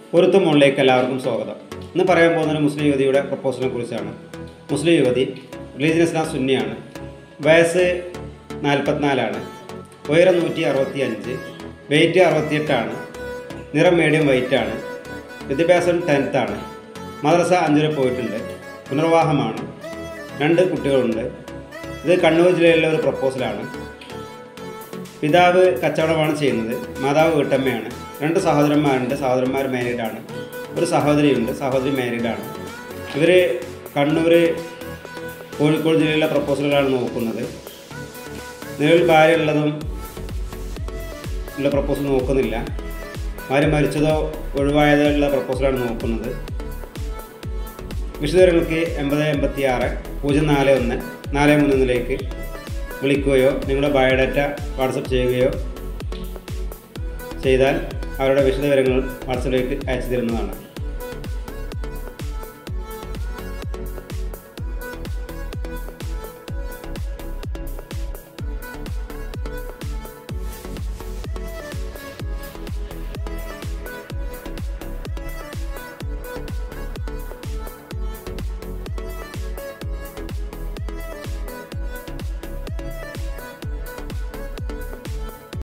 പൊരുത്തം മുകളിലേക്ക് എല്ലാവർക്കും സ്വാഗതം ഇന്ന് പറയാൻ പോകുന്ന ഒരു മുസ്ലിം യുവതിയുടെ പ്രപ്പോസലിനെ കുറിച്ചാണ് മുസ്ലിം യുവതി റിലീജിയൻ ഇസ്ലാം സുന്നിയാണ് വയസ്സ് നാൽപ്പത്തിനാലാണ് ഉയരം നൂറ്റി അറുപത്തി അഞ്ച് വെയിറ്റ് അറുപത്തിയെട്ടാണ് നിറം മീഡിയം വൈറ്റാണ് വിദ്യാഭ്യാസം ടെൻത്താണ് മദ്രസ അഞ്ചര പോയിട്ടുണ്ട് പുനർവാഹമാണ് രണ്ട് കുട്ടികളുണ്ട് ഇത് കണ്ണൂർ ജില്ലയിലെ ഒരു പ്രപ്പോസലാണ് പിതാവ് കച്ചവടമാണ് ചെയ്യുന്നത് മാതാവ് വീട്ടമ്മയാണ് രണ്ട് സഹോദരന്മാരുണ്ട് സഹോദരന്മാർ മാരീഡാണ് ഒരു സഹോദരിയുണ്ട് സഹോദരി മാരീഡാണ് ഇവർ കണ്ണൂർ കോഴിക്കോട് ജില്ലയിലെ പ്രപ്പോസലുകളാണ് നോക്കുന്നത് നിലവിൽ ഭാര്യ ഉള്ളതും ഉള്ള പ്രപ്പോസൽ നോക്കുന്നില്ല ഭാര്യ മരിച്ചതോ ഒഴിവായതോ ഉള്ള പ്രപ്പോസലാണ് നോക്കുന്നത് വിശദവിവരങ്ങൾക്ക് എൺപത് എൺപത്തി ആറ് പൂജ്യം നാല് ഒന്ന് നാല് മൂന്നിലേക്ക് വിളിക്കുകയോ നിങ്ങളുടെ ബയോഡാറ്റ വാട്സപ്പ് ചെയ്യുകയോ ചെയ്താൽ അവരുടെ വിശദവിവരങ്ങൾ വാട്സപ്പിലേക്ക് അയച്ചു തരുന്നതാണ്